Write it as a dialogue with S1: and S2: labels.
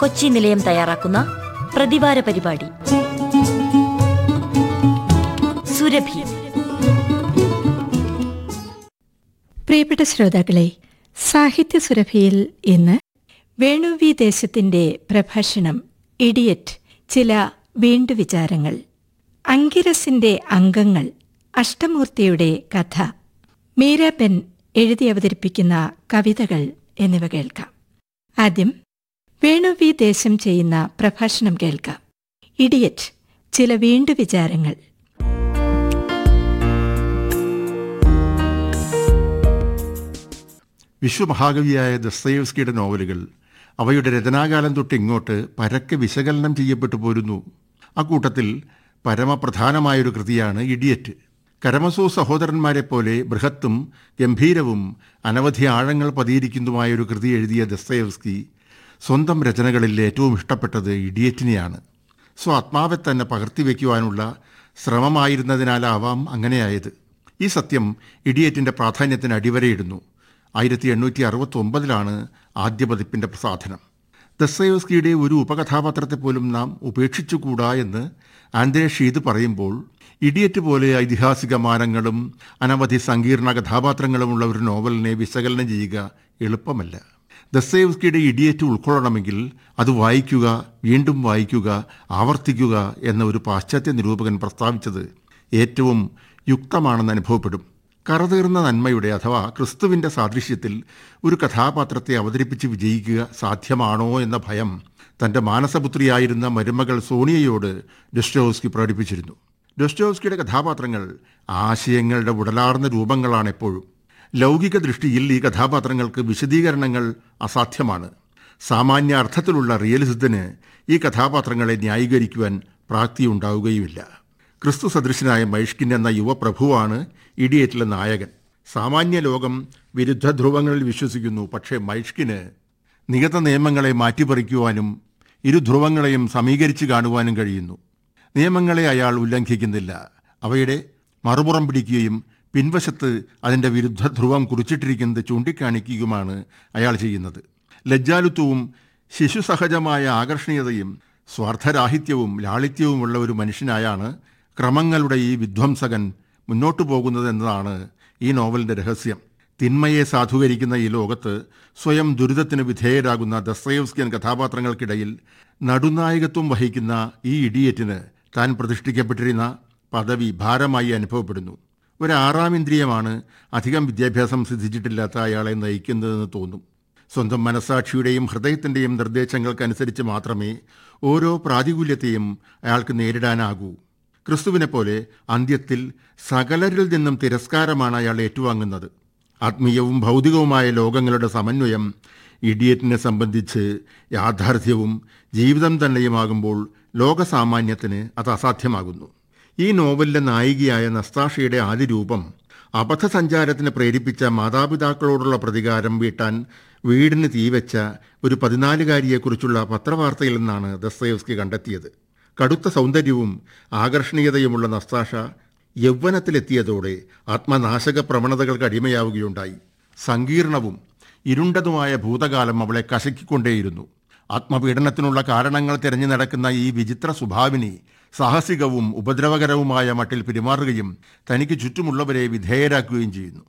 S1: കൊച്ചി നിലയം തയ്യാറാക്കുന്ന പ്രതിവാര പരിപാടി സുരഭി
S2: പ്രിയപ്പെട്ട ശ്രോതാക്കളെ സാഹിത്യ സുരഭിയിൽ ഇന്ന് വേണു വി ദേശത്തിന്റെ പ്രഭാഷണം ഇഡിയറ്റ് ചില വീണ്ടുവിചാരങ്ങൾ അങ്കിരസിന്റെ അംഗങ്ങൾ അഷ്ടമൂർത്തിയുടെ കഥ മീരാബെൻ എഴുതി അവതരിപ്പിക്കുന്ന കവിതകൾ എന്നിവ കേൾക്കാം ആദ്യം വേണു വി ദേശം ചെയ്യുന്ന പ്രഭാഷണം കേൾക്കാം ഇഡിയറ്റ് ചില വീണ്ടുവിചാരങ്ങൾ
S3: വിശ്വമഹാകവിയായ ദസ്തയേവ്സ്കിയുടെ നോവലുകൾ അവയുടെ രചനാകാലം തൊട്ട് ഇങ്ങോട്ട് പരക്കെ വിശകലനം ചെയ്യപ്പെട്ടു പോരുന്നു അക്കൂട്ടത്തിൽ പരമപ്രധാനമായൊരു കൃതിയാണ് ഇഡിയറ്റ് കരമസോ സഹോദരന്മാരെ പോലെ ബൃഹത്തും ഗംഭീരവും അനവധി ആഴങ്ങൾ പതിയിരിക്കുന്നതുമായൊരു കൃതി എഴുതിയ ദസ്തയേവ്സ്കി സ്വന്തം രചനകളിൽ ഏറ്റവും ഇഷ്ടപ്പെട്ടത് ഇഡിയറ്റിനെയാണ് സ്വാത്മാവെ തന്നെ പകർത്തിവെക്കുവാനുള്ള ശ്രമമായിരുന്നതിനാലാവാം അങ്ങനെയായത് ഈ സത്യം ഇഡിയറ്റിന്റെ പ്രാധാന്യത്തിന് അടിവരയിടുന്നു ആയിരത്തി എണ്ണൂറ്റി അറുപത്തി ഒമ്പതിലാണ് ആദ്യ പതിപ്പിന്റെ പ്രസാധനം ദസ്തയോസ്കിയുടെ ഒരു ഉപകഥാപാത്രത്തെ പോലും നാം ഉപേക്ഷിച്ചുകൂടാ എന്ന് ആന്ദ്രേ ഷീദ് പറയുമ്പോൾ ഇഡിയറ്റ് പോലെ ഐതിഹാസിക മാനങ്ങളും അനവധി സങ്കീർണ കഥാപാത്രങ്ങളുമുള്ള ഒരു നോവലിനെ വിശകലനം ചെയ്യുക എളുപ്പമല്ല ദസ്തേവ്സ്കിയുടെ ഇഡിയറ്റ് ഉൾക്കൊള്ളണമെങ്കിൽ അത് വായിക്കുക വീണ്ടും വായിക്കുക ആവർത്തിക്കുക എന്ന ഒരു പാശ്ചാത്യ നിരൂപകൻ പ്രസ്താവിച്ചത് ഏറ്റവും യുക്തമാണെന്ന് അനുഭവപ്പെടും കറതീർന്ന നന്മയുടെ അഥവാ ക്രിസ്തുവിന്റെ സാദൃശ്യത്തിൽ ഒരു കഥാപാത്രത്തെ അവതരിപ്പിച്ച് വിജയിക്കുക സാധ്യമാണോ എന്ന ഭയം തന്റെ മാനസപുത്രിയായിരുന്ന മരുമകൾ സോണിയയോട് ഡൊസ്റ്റോവ്സ്കി പ്രകടിപ്പിച്ചിരുന്നു ഡൊസ്റ്റോവ്സ്കിയുടെ കഥാപാത്രങ്ങൾ ആശയങ്ങളുടെ ഉടലാർന്ന രൂപങ്ങളാണ് എപ്പോഴും ലൗകിക ദൃഷ്ടിയിൽ ഈ കഥാപാത്രങ്ങൾക്ക് വിശദീകരണങ്ങൾ അസാധ്യമാണ് സാമാന്യ അർത്ഥത്തിലുള്ള റിയലിസത്തിന് ഈ കഥാപാത്രങ്ങളെ ന്യായീകരിക്കുവാൻ പ്രാപ്തിയുണ്ടാവുകയുമില്ല ക്രിസ്തു സദൃശനായ മൈഷ്കിൻ എന്ന യുവപ്രഭുവാണ് ഇഡിയറ്റിലെ നായകൻ സാമാന്യ ലോകം വിരുദ്ധ ധ്രുവങ്ങളിൽ വിശ്വസിക്കുന്നു പക്ഷേ മൈഷ്കിന് നിയത നിയമങ്ങളെ മാറ്റിപ്പറിക്കുവാനും ഇരു ധ്രുവങ്ങളെയും സമീകരിച്ച് കാണുവാനും കഴിയുന്നു നിയമങ്ങളെ അയാൾ ഉല്ലംഘിക്കുന്നില്ല അവയുടെ മറുപുറം പിടിക്കുകയും പിൻവശത്ത് അതിൻ്റെ വിരുദ്ധ ധ്രുവം കുറിച്ചിട്ടിരിക്കുന്നത് ചൂണ്ടിക്കാണിക്കുകയുമാണ് അയാൾ ചെയ്യുന്നത് ലജ്ജാലുത്വവും ശിശുസഹജമായ ആകർഷണീയതയും സ്വാർത്ഥരാഹിത്യവും ലാളിത്യവുമുള്ള ഒരു മനുഷ്യനായാണ് ക്രമങ്ങളുടെ ഈ വിധ്വംസകൻ മുന്നോട്ടു പോകുന്നത് എന്നതാണ് ഈ നോവലിന്റെ രഹസ്യം തിന്മയെ സാധൂകരിക്കുന്ന ഈ ലോകത്ത് സ്വയം ദുരിതത്തിന് വിധേയരാകുന്ന ദസ്തയേവ്സ്കിയൻ കഥാപാത്രങ്ങൾക്കിടയിൽ നടുനായകത്വം വഹിക്കുന്ന ഈ ഇഡിയറ്റിന് താൻ പ്രതിഷ്ഠിക്കപ്പെട്ടിരുന്ന പദവി ഭാരമായി അനുഭവപ്പെടുന്നു ഒരു ആറാം ഇന്ദ്രിയമാണ് അധികം വിദ്യാഭ്യാസം സിദ്ധിച്ചിട്ടില്ലാത്ത അയാളെ നയിക്കുന്നതെന്ന് തോന്നും സ്വന്തം മനസാക്ഷിയുടെയും ഹൃദയത്തിൻ്റെയും നിർദ്ദേശങ്ങൾക്കനുസരിച്ച് മാത്രമേ ഓരോ പ്രാതികൂല്യത്തെയും അയാൾക്ക് നേരിടാനാകൂ ക്രിസ്തുവിനെ പോലെ അന്ത്യത്തിൽ സകലരിൽ നിന്നും തിരസ്കാരമാണ് അയാൾ ഏറ്റുവാങ്ങുന്നത് ആത്മീയവും ഭൗതികവുമായ ലോകങ്ങളുടെ സമന്വയം ഇഡിയറ്റിനെ സംബന്ധിച്ച് യാഥാർത്ഥ്യവും ജീവിതം തന്നെയുമാകുമ്പോൾ ലോകസാമാന്യത്തിന് അത് അസാധ്യമാകുന്നു ഈ നോവലിലെ നായികയായ നസ്താഷയുടെ ആദ്യ രൂപം അബദ്ധസഞ്ചാരത്തിന് പ്രേരിപ്പിച്ച മാതാപിതാക്കളോടുള്ള പ്രതികാരം വീട്ടാൻ വീടിന് തീവെച്ച ഒരു പതിനാലുകാരിയെക്കുറിച്ചുള്ള പത്രവാർത്തയിൽ നിന്നാണ് ദസ്തയേവ്സ്കി കണ്ടെത്തിയത് കടുത്ത സൗന്ദര്യവും ആകർഷണീയതയുമുള്ള നസ്താഷ യൗവനത്തിലെത്തിയതോടെ ആത്മനാശക പ്രവണതകൾക്ക് അടിമയാവുകയുണ്ടായി സങ്കീർണവും ഇരുണ്ടതുമായ ഭൂതകാലം അവളെ കശക്കിക്കൊണ്ടേയിരുന്നു ആത്മപീഡനത്തിനുള്ള കാരണങ്ങൾ തിരഞ്ഞു നടക്കുന്ന ഈ വിചിത്ര സ്വഭാവിനി സാഹസികവും ഉപദ്രവകരവുമായ മട്ടിൽ പെരുമാറുകയും തനിക്ക് ചുറ്റുമുള്ളവരെ വിധേയരാക്കുകയും ചെയ്യുന്നു